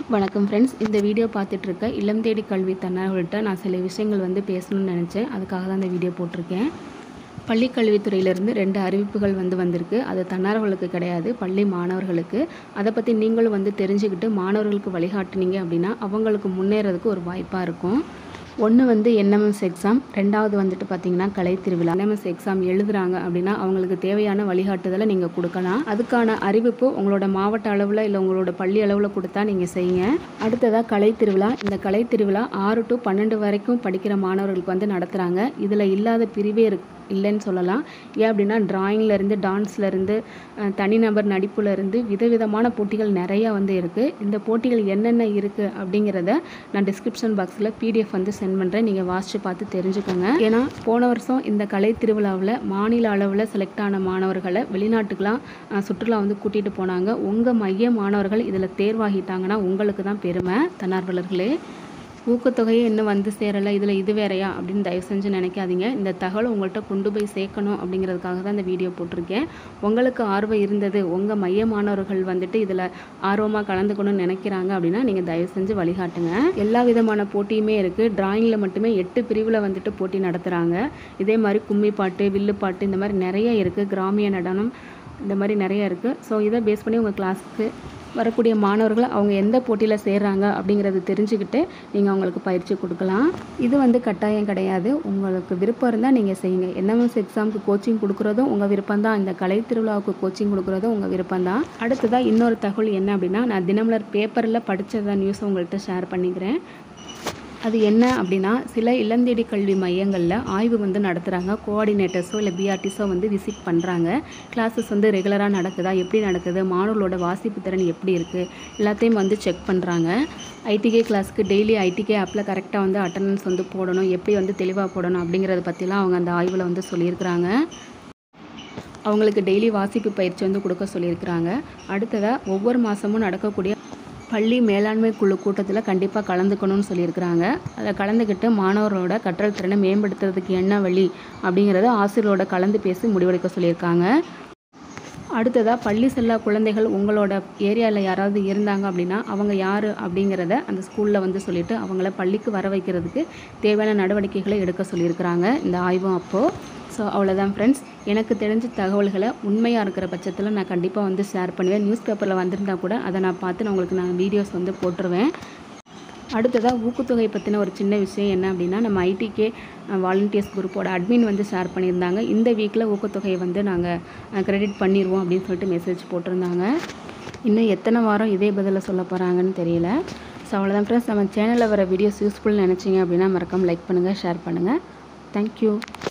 வணக்கம் ஃப்ரெண்ட்ஸ் இந்த வீடியோ பார்த்துட்டு இருக்க இல்லம் தேடி கல்வி தன்னார்வல்கிட்ட நான் சில விஷயங்கள் வந்து பேசணும்னு நினச்சேன் அதுக்காக தான் இந்த வீடியோ போட்டிருக்கேன் பள்ளி கல்வித்துறையிலேருந்து ரெண்டு அறிவிப்புகள் வந்து வந்திருக்கு அது தன்னார்வலுக்கு கிடையாது பள்ளி மாணவர்களுக்கு அதை பற்றி நீங்களும் வந்து தெரிஞ்சுக்கிட்டு மாணவர்களுக்கு வழிகாட்டுனீங்க அப்படின்னா அவங்களுக்கு முன்னேறதுக்கு ஒரு வாய்ப்பாக இருக்கும் ஒன்று வந்து என்எம்எஸ் எக்ஸாம் ரெண்டாவது வந்துட்டு பார்த்தீங்கன்னா கலை திருவிழா என்எம்எஸ் எக்ஸாம் எழுதுறாங்க அப்படின்னா அவங்களுக்கு தேவையான வழிகாட்டுதலை நீங்கள் கொடுக்கலாம் அதுக்கான அறிவிப்பு உங்களோட மாவட்ட அளவில் இல்லை உங்களோட பள்ளி அளவில் கொடுத்தா நீங்கள் செய்யுங்க அடுத்ததாக கலை திருவிழா இந்த கலை திருவிழா ஆறு டு பன்னெண்டு வரைக்கும் படிக்கிற மாணவர்களுக்கு வந்து நடத்துகிறாங்க இதில் இல்லாத பிரிவே இருக்கு இல்லைன்னு சொல்லலாம் ஏன் அப்படின்னா டிராயிங்லேருந்து டான்ஸ்லேருந்து தனிநபர் நடிப்புலேருந்து விதவிதமான போட்டிகள் நிறையா வந்து இருக்குது இந்த போட்டிகள் என்னென்ன இருக்குது அப்படிங்கிறத நான் டிஸ்கிரிப்ஷன் பாக்ஸில் பிடிஎஃப் வந்து சென்ட் பண்ணுறேன் நீங்கள் வாசித்து பார்த்து தெரிஞ்சுக்கோங்க ஏன்னா போன வருஷம் இந்த கலை திருவிழாவில் மாநில அளவில் செலக்ட் ஆன மாணவர்களை வெளிநாட்டுக்கெலாம் அஹ், சுற்றுலா வந்து கூட்டிகிட்டு போனாங்க உங்கள் மைய மாணவர்கள் இதில் தேர்வாகிட்டாங்கன்னா உங்களுக்கு தான் பெருமை தன்னார்வலர்களே ஊக்கத்தொகையே இன்னும் வந்து சேரலை இதில் இது வேறையா அப்படின்னு தயவு செஞ்சு நினைக்காதீங்க இந்த தகவல் உங்கள்கிட்ட கொண்டு போய் சேர்க்கணும் அப்படிங்கிறதுக்காக தான் இந்த வீடியோ போட்டிருக்கேன் உங்களுக்கு ஆர்வம் இருந்தது உங்கள் மைய மாணவர்கள் வந்துட்டு இதில் ஆர்வமாக கலந்துக்கணும்னு நினைக்கிறாங்க அப்படின்னா நீங்கள் தயவு செஞ்சு வழிகாட்டுங்க எல்லா விதமான போட்டியுமே இருக்குது டிராயிங்கில் மட்டுமே எட்டு பிரிவில் வந்துட்டு போட்டி நடத்துகிறாங்க இதே மாதிரி கும்மி பாட்டு வில்லு பாட்டு இந்த மாதிரி நிறைய இருக்குது கிராமிய நடனம் இந்த மாதிரி நிறைய இருக்குது ஸோ இதை பேஸ் பண்ணி உங்கள் கிளாஸுக்கு வரக்கூடிய மாணவர்கள் அவங்க எந்த போட்டியில் சேர்றாங்க அப்படிங்கிறது தெரிஞ்சுக்கிட்டு நீங்கள் அவங்களுக்கு பயிற்சி கொடுக்கலாம் இது வந்து கட்டாயம் கிடையாது உங்களுக்கு விருப்பம் இருந்தால் நீங்கள் செய்யுங்க என்எம்எஸ் எக்ஸாமுக்கு கோச்சிங் கொடுக்குறதும் உங்கள் விருப்பம் தான் இந்த கலை திருவிழாவுக்கு கோச்சிங் கொடுக்குறதும் உங்கள் விருப்பம் தான் அடுத்ததாக இன்னொரு தகவல் என்ன அப்படின்னா நான் தினமலர் பேப்பரில் படித்தத நியூஸை உங்கள்கிட்ட ஷேர் பண்ணிக்கிறேன் அது என்ன அப்படின்னா சில இளந்தேடி கல்வி மையங்களில் ஆய்வு வந்து நடத்துகிறாங்க கோஆர்டினேட்டர்ஸோ இல்லை பிஆர்டிஸோ வந்து விசிட் பண்ணுறாங்க கிளாஸஸ் வந்து ரெகுலராக நடக்குதா எப்படி நடக்குது மாணவர்களோட வாசிப்பு திறன் எப்படி இருக்குது எல்லாத்தையும் வந்து செக் பண்ணுறாங்க ஐடிகே கிளாஸ்க்கு டெய்லி ஐடிகே ஆப்பில் கரெக்டாக வந்து அட்டண்டன்ஸ் வந்து போடணும் எப்படி வந்து தெளிவாக போடணும் அப்படிங்கிறத பற்றிலாம் அவங்க அந்த ஆய்வில் வந்து சொல்லியிருக்கிறாங்க அவங்களுக்கு டெய்லி வாசிப்பு பயிற்சி வந்து கொடுக்க சொல்லியிருக்கிறாங்க அடுத்ததாக ஒவ்வொரு மாதமும் நடக்கக்கூடிய பள்ளி மேலாண்மை குழு கூட்டத்தில் கண்டிப்பாக கலந்துக்கணும்னு சொல்லியிருக்கிறாங்க அதில் கலந்துக்கிட்டு மாணவர்களோட கற்றல் திறனை மேம்படுத்துறதுக்கு என்ன வழி அப்படிங்கிறத ஆசிரியரோட கலந்து பேசி முடிவெடுக்க சொல்லியிருக்காங்க அடுத்ததாக பள்ளி செல்லா குழந்தைகள் உங்களோட ஏரியாவில் யாராவது இருந்தாங்க அப்படின்னா அவங்க யார் அப்படிங்கிறத அந்த ஸ்கூலில் வந்து சொல்லிவிட்டு அவங்கள பள்ளிக்கு வர வைக்கிறதுக்கு தேவையான நடவடிக்கைகளை எடுக்க சொல்லியிருக்கிறாங்க இந்த ஆய்வும் அப்போது ஸோ அவ்வளோதான் ஃப்ரெண்ட்ஸ் எனக்கு தெரிஞ்ச தகவல்களை உண்மையாக இருக்கிற பட்சத்தில் நான் கண்டிப்பாக வந்து ஷேர் பண்ணுவேன் நியூஸ் பேப்பரில் வந்திருந்தா கூட அதை நான் பார்த்து நான் உங்களுக்கு நான் வீடியோஸ் வந்து போட்டுருவேன் அடுத்ததாக ஊக்கத்தொகை பற்றின ஒரு சின்ன விஷயம் என்ன அப்படின்னா நம்ம ஐடிகே வாலண்டியர்ஸ் குரூப்போட அட்மின் வந்து ஷேர் பண்ணியிருந்தாங்க இந்த வீக்கில் ஊக்கத்தொகையை வந்து நாங்கள் கிரெடிட் பண்ணிடுவோம் அப்படின்னு சொல்லிட்டு மெசேஜ் போட்டிருந்தாங்க இன்னும் எத்தனை வாரம் இதே பதிலை சொல்ல போகிறாங்கன்னு தெரியல ஸோ அவ்வளோதான் ஃப்ரெண்ட்ஸ் நம்ம சேனலில் வர வீடியோஸ் யூஸ்ஃபுல் நினச்சிங்க அப்படின்னா மறக்காம லைக் பண்ணுங்கள் ஷேர் பண்ணுங்கள் தேங்க்யூ